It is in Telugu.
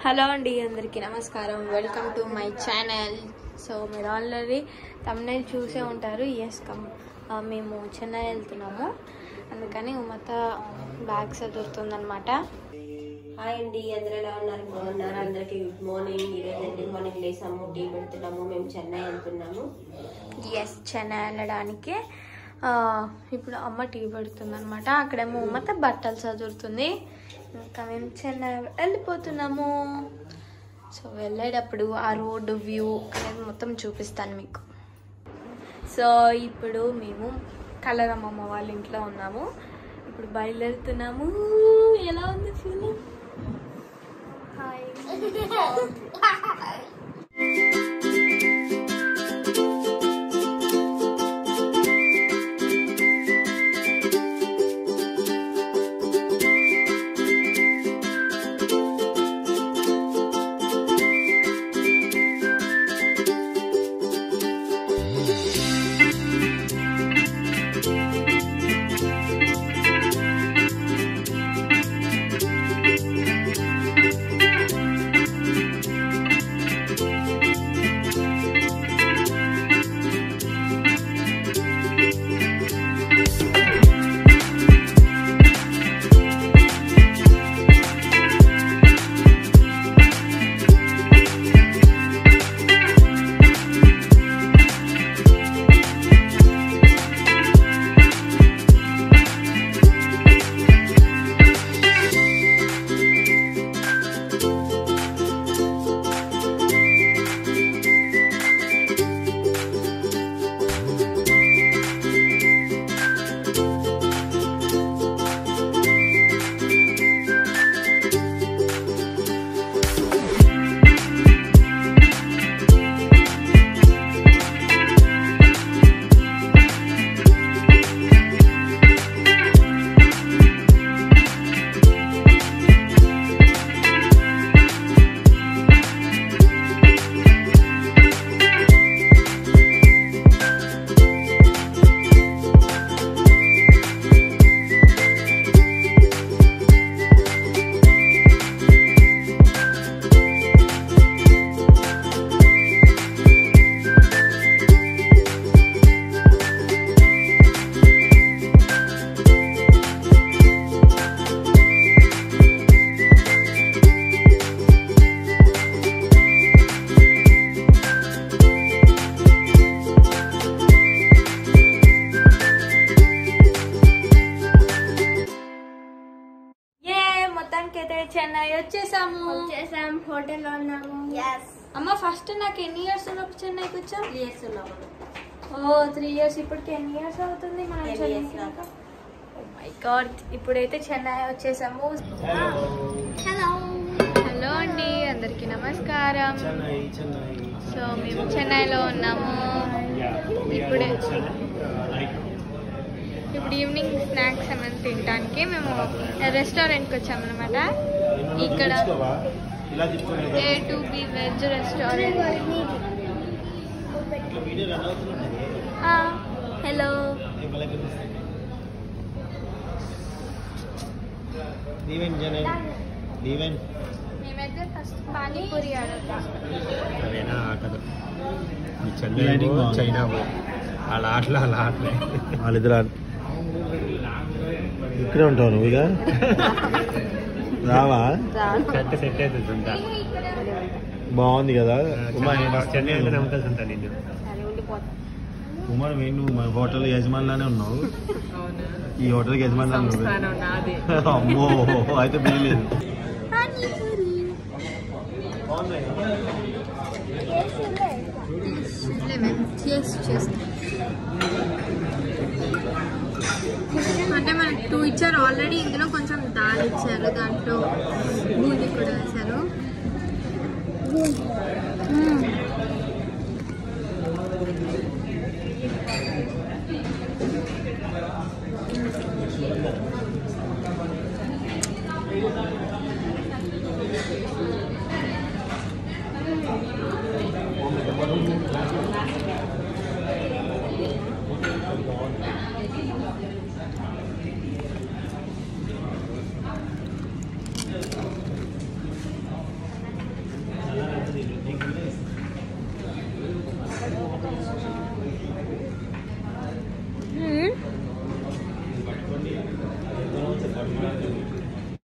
హలో అండి అందరికీ నమస్కారం welcome to my channel so మీరు ఆల్రెడీ తమిళ చూసే ఉంటారు ఎస్ కమ్ ఆ, మేము చెన్నై వెళ్తున్నాము అందుకని ఉమత బ్యాగ్ చదువుతుందనమాట హాయ్ అండి అందరూ ఎలా ఉన్నారు బాగున్నారు అందరికి గుడ్ మార్నింగ్ ఈరోజు ఎర్లీ మార్నింగ్ లేసాము టీ పెడుతున్నాము మేము చెన్నై వెళ్తున్నాము ఎస్ చెన్నై వెళ్ళడానికి ఆ, ఇప్పుడు అమ్మ టీ పెడుతుంది అనమాట అక్కడేమో ఉమ్మత బట్టలు చదువుతుంది ఇంకా మేము చెన్నై వెళ్ళిపోతున్నాము సో వెళ్ళేటప్పుడు ఆ రోడ్డు వ్యూ అనేది మొత్తం చూపిస్తాను మీకు సో ఇప్పుడు మేము కలరమ్మమ్మ వాళ్ళ ఇంట్లో ఉన్నాము ఇప్పుడు బయలుదేరుతున్నాము ఎలా ఉంది ఫీలింగ్ హాయ్ ఏ మొత్తానికి అయితే చెన్నై వచ్చేసాము వచ్చేసాం హోటల్లో ఉన్నాము అమ్మ ఫస్ట్ నాకు ఎన్ని ఇయర్స్ ఉన్నప్పుడు చెన్నైకి వచ్చాం ఇయర్స్ ఉన్నాము ఓ త్రీ ఇయర్స్ ఇప్పటికి ఎన్ని ఇయర్స్ అవుతుంది మనం Ten years దాకా. మై గాడ్ ఇప్పుడైతే చెన్నై వచ్చేసాము హలో హలో అండి అందరికీ నమస్కారం సో మేము చెన్నైలో ఉన్నాము ఇప్పుడే ఇప్పుడు ఈవినింగ్ స్నాక్స్ ఏమైనా తినడానికి మేము రెస్టారెంట్కి వచ్చామన్నమాట ఇక్కడ ఇలా తీసుకొని A to B veg restaurant video run అవుతుంది హలో దీవెన్ జనన్ దీవెన్ మేమైతే ఫస్ట్ పానీపూరి ఆర్డర్ చేస్తాం సరేనా ఆటలు ఈ చెన్నై చైనా అలా ఆటలు అలా ఆటలే వాళ్ళిద్దరు ఇక్కడే ఉంటావు నువ్వు ఇక రావా కరెక్ట్ సెట్ అవుతుంది బాగుంది కదా ఉమా చెన్నై అంటే నమ్మకాల్సి ఉంటా నిన్ను సరే ఉండిపోతాం ఉమర్ వేణు నువ్వు మన హోటల్ యజమానిలానే ఉన్నావు ఈ హోటల్కి యజమాని నువ్వు అమ్మో అయితే బిల్లేదు అంటే మనకి టూ ఇచ్చారు ఆల్రెడీ ఇందులో కొంచెం దాల్ ఇచ్చారు దాంట్లో